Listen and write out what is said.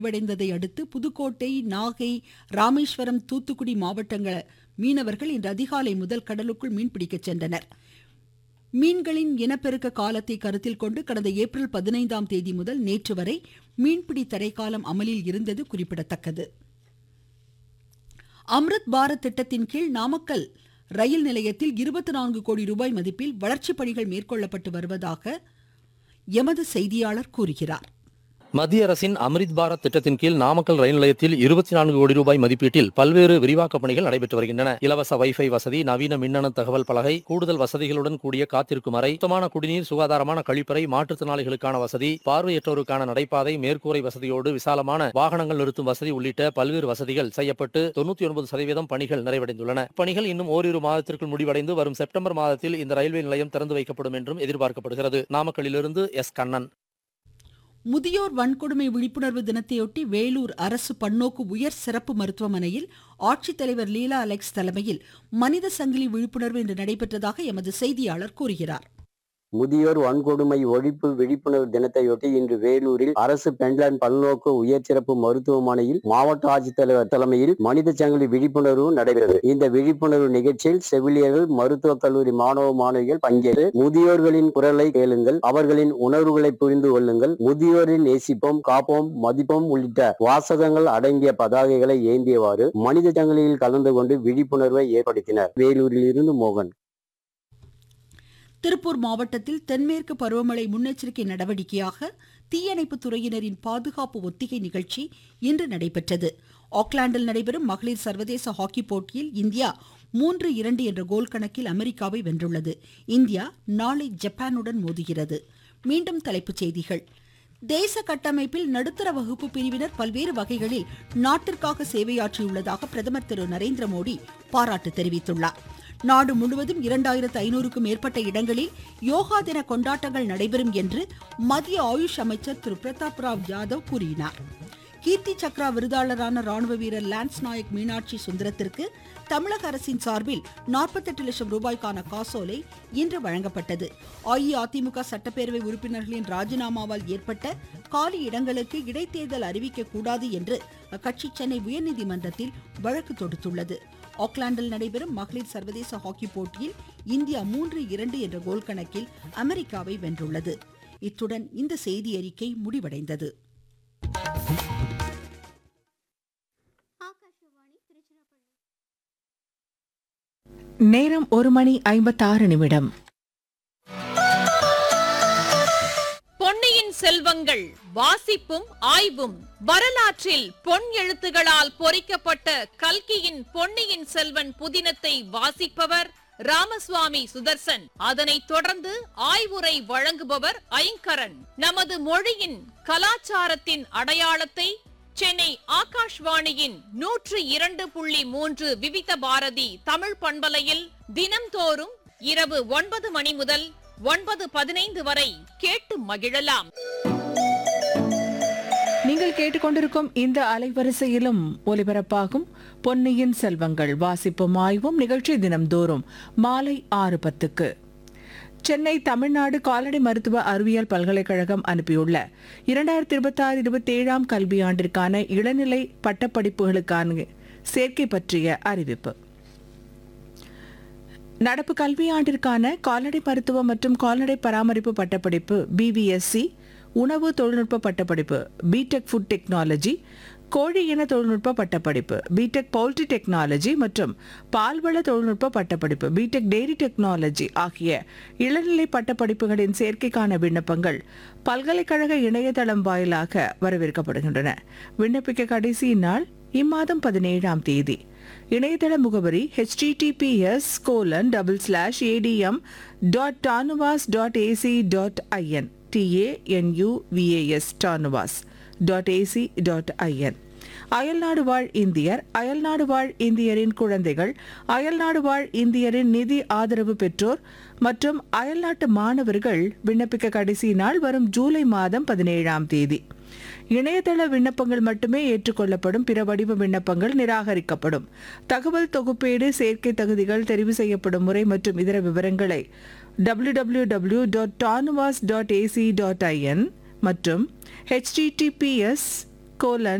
முடிவடைந்ததை அடுத்து புதுக்கோட்டை நாகை ராமேஸ்வரம் தூத்துக்குடி மாவட்டங்கள மீனவர்கள் இன்று அதிகாலை முதல் கடலுக்குள் மீன்பிடிக்க சென்றனர் மீன்களின் இனப்பெருக்க காலத்தை கருத்தில் கொண்டு கடந்த ஏப்ரல் பதினைந்தாம் தேதி முதல் நேற்று வரை மீன்பிடி தடைக்காலம் அமலில் இருந்தது குறிப்பிடத்தக்கது அம்ருத் பாரத் திட்டத்தின் கீழ் நாமக்கல் ரயில் நிலையத்தில் இருபத்தி நான்கு கோடி ரூபாய் மதிப்பில் வளர்ச்சிப் பணிகள் மேற்கொள்ளப்பட்டு வருவதாக எமது செய்தியாளர் கூறுகிறார் மத்திய அரசின் அம்ரித் பாரத் திட்டத்தின் கீழ் நாமக்கல் ரயில் நிலையத்தில் இருபத்தி நான்கு கோடி ரூபாய் மதிப்பீட்டில் பல்வேறு விரிவாக்கப் பணிகள் நடைபெற்று வருகின்றன இலவச வைஃபை வசதி நவீன மின்னணு தகவல் பலகை கூடுதல் வசதிகளுடன் கூடிய காத்திருக்கும் அறை சுத்தமான குடிநீர் சுகாதாரமான கழிப்பறை மாற்றுத்திறனாளிகளுக்கான வசதி பார்வையற்றோருக்கான நடைபாதை மேற்கூரை வசதியோடு விசாலமான வாகனங்கள் நிறுத்தும் வசதி உள்ளிட்ட பல்வேறு வசதிகள் செய்யப்பட்டு தொண்ணூத்தி ஒன்பது சதவீதம் பணிகள் நிறைவடைந்துள்ளன பணிகள் இன்னும் ஓரிரு மாதத்திற்குள் முடிவடைந்து வரும் செப்டம்பர் மாதத்தில் இந்த ரயில்வே நிலையம் திறந்து வைக்கப்படும் என்றும் எதிர்பார்க்கப்படுகிறது நாமக்கல்லிலிருந்து எஸ் கண்ணன் முதியோர் வன்கொடுமை விழிப்புணர்வு தினத்தையொட்டி வேலூர் அரசு பன்னோக்கு உயர் சிறப்பு மருத்துவமனையில் ஆட்சித்தலைவர் லீலா அலெக்ஸ் தலைமையில் மனித சங்கிலி விழிப்புணர்வு இன்று நடைபெற்றதாக எமது செய்தியாளர் கூறுகிறார் முதியோர் வன்கொடுமை ஒழிப்பு விழிப்புணர்வு தினத்தையொட்டி இன்று வேலூரில் அரசு பெண்லான் பல்நோக்கு உயர் சிறப்பு மருத்துவமனையில் மாவட்ட ஆட்சித்தலைவர் தலைமையில் மனித சங்கிலி விழிப்புணர்வு நடைபெற்றது இந்த விழிப்புணர்வு நிகழ்ச்சியில் செவிலியர்கள் மருத்துவக் கல்லூரி மாணவ மாணவிகள் பங்கேற்று முதியோர்களின் குரலை கேளுங்கள் அவர்களின் உணர்வுகளை புரிந்து கொள்ளுங்கள் முதியோரின் நேசிப்போம் காப்போம் மதிப்போம் உள்ளிட்ட வாசகங்கள் அடங்கிய பதாகைகளை ஏந்தியவாறு மனித சங்கிலியில் கலந்து கொண்டு விழிப்புணர்வை ஏற்படுத்தினர் வேலூரில் இருந்து மோகன் திருப்பூர் மாவட்டத்தில் தென்மேற்கு பருவமழை முன்னெச்சரிக்கை நடவடிக்கையாக தீயணைப்பு துறையினரின் பாதுகாப்பு ஒத்திகை நிகழ்ச்சி இன்று நடைபெற்றது ஆக்லாந்தில் நடைபெறும் மகளிர் சர்வதேச ஹாக்கி போட்டியில் இந்தியா மூன்று இரண்டு என்ற கோல் கணக்கில் அமெரிக்காவை வென்றுள்ளது இந்தியா நாளை ஜப்பானுடன் மோதுகிறது மீண்டும் தலைப்புச் செய்திகள் தேச கட்டமைப்பில் நடுத்தர வகுப்பு பிரிவினர் பல்வேறு வகைகளில் நாட்டிற்காக சேவையாற்றியுள்ளதாக பிரதமர் திரு நரேந்திர மோடி பாராட்டு தெரிவித்துள்ளார் நாடு முழுவதும் இரண்டாயிரத்து ஐநூறுக்கும் மேற்பட்ட இடங்களில் யோகா தின கொண்டாட்டங்கள் நடைபெறும் என்று மத்திய ஆயுஷ் அமைச்சர் திரு பிரதாப் ராவ் யாதவ் கூறினார் கீர்த்தி சக்ரா விருதாளரான ராணுவ வீரர் லான்ஸ் நாயக் மீனாட்சி சுந்தரத்திற்கு தமிழக அரசின் சார்பில் நாற்பத்தெட்டு லட்சம் ரூபாய்க்கான காசோலை இன்று வழங்கப்பட்டது அஇஅதிமுக சட்டப்பேரவை உறுப்பினர்களின் ராஜினாமாவால் ஏற்பட்ட காலி இடங்களுக்கு இடைத்தேர்தல் அறிவிக்க கூடாது என்று அக்கட்சி சென்னை உயர்நீதிமன்றத்தில் வழக்கு தொடுத்துள்ளது ஆக்லாந்தில் நடைபெறும் மகளிர் சர்வதேச ஹாக்கி போட்டியில் இந்தியா மூன்று இரண்டு என்ற கோல் கணக்கில் அமெரிக்காவை வென்றுள்ளது இத்துடன் இந்த செய்தி அறிக்கை முடிவடைந்தது நேரம் ஒரு மணி ஐம்பத்தாறு நிமிடம் பொன்னியின் செல்வங்கள் வாசிப்பும் ஆய்வும் வரலாற்றில் பொன் எழுத்துகளால் பொறிக்கப்பட்ட கல்கியின் பொன்னியின் செல்வன் புதினத்தை வாசிப்பவர் ராமசுவாமி சுதர்சன் அதனைத் தொடர்ந்து ஆய்வுரை வழங்குபவர் ஐங்கரன் நமது மொழியின் கலாச்சாரத்தின் அடையாளத்தை சென்னை ஆகாஷ்வாணியின் நூற்று இரண்டு புள்ளி மூன்று விவித பாரதி தமிழ் பண்பலையில் தினம்தோறும் இரவு ஒன்பது மணி முதல் ஒன்பது பதினைந்து வரை கேட்டு மகிழலாம் நீங்கள் கேட்டுக்கொண்டிருக்கும் இந்த அலைவரிசையிலும் ஒலிபரப்பாகும் பொன்னியின் செல்வங்கள் வாசிப்பும் ஆய்வும் நிகழ்ச்சி தினம்தோறும் மாலை ஆறு பத்துக்கு சென்னை தமிழ்நாடு கால்நடை மருத்துவ அறிவியல் பல்கலைக்கழகம் அனுப்பியுள்ள இரண்டாயிரத்தி இருபத்தி ஆறு இருபத்தி ஏழாம் கல்வியாண்டிற்கான இளநிலை பட்டப்படிப்புகளுக்கான சேர்க்கை பற்றிய அறிவிப்பு நடப்பு கல்வியாண்டிற்கான கால்நடை மருத்துவம் மற்றும் கால்நடை பராமரிப்பு பட்டப்படிப்பு பிவிஎஸ்சி உணவு தொழில்நுட்ப பட்டப்படிப்பு பிடெக் ஃபுட் டெக்னாலஜி கோழி இன தொழில்நுட்ப பட்டப்படிப்பு பிடெக் பவுல்ட்ரி டெக்னாலஜி மற்றும் பால்வள தொழில்நுட்ப பட்டப்படிப்பு பிடெக் டெய்ரி டெக்னாலஜி ஆகிய இளநிலை பட்டப்படிப்புகளின் சேர்க்கைக்கான விண்ணப்பங்கள் பல்கலைக்கழக இணையதளம் வாயிலாக வரவேற்கப்படுகின்றன விண்ணப்பிக்க கடைசி நாள் இம்மாதம் பதினேழாம் தேதி இணையதள முகவரி https colon double slash ATM dot Tanuvas dot AC dot IN TANUVAS Tanuvas dot AC dot IN அயல்நாடு வாழ் இந்தியர் அயல்நாடு வாழ் இந்தியரின் குழந்தைகள் அயல்நாடு வாழ் இந்தியரின் நிதி ஆதரவு பெற்றோர் மற்றும் அயல்நாட்டு மாணவர்கள் விண்ணப்பிக்க கடைசி நாள் வரும் ஜூலை மாதம் பதினேழாம் தேதி இணையதள விண்ணப்பங்கள் மட்டுமே ஏற்றுக்கொள்ளப்படும் பிற வடிவ விண்ணப்பங்கள் நிராகரிக்கப்படும் தகவல் தொகுப்பீடு சேர்க்கை தகுதிகள் தெரிவு செய்யப்படும் முறை மற்றும் இதர விவரங்களை W W W dot Tanuvas dot AC dot IN மற்றும் ஹெச்டிடிபிஎஸ் கோலன்